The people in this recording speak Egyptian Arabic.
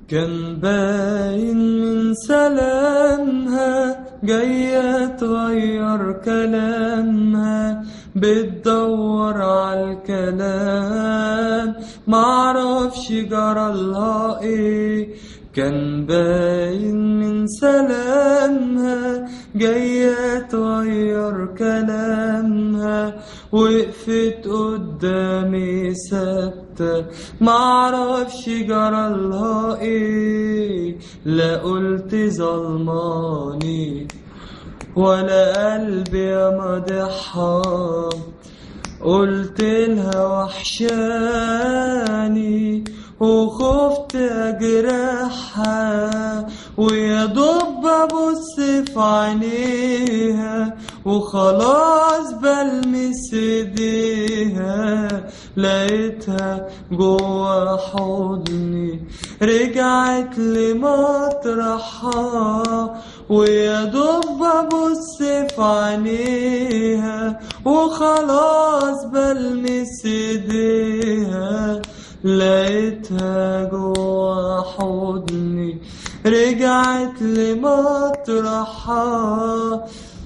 كان باين من سلامها جاية تغير كلامها بتدور عالكلام معرفش جرالها ايه كان باين من سلامها جاية تغير كلامها وقفت قدامي ثابتة معرفش جرالها ايه لا قلت ظلماني ولا قلبي يا مدحها قلت لها وحشاني وخفت اجرحها ويا دوب ابص في عينيها وخلاص بلمس ايديها لقيتها جوا حضني رجعت لمطرحها ويا دوب ابص في عينيها وخلاص بلمس ايديها لقيتها جوا حضني رجعت لمطرحها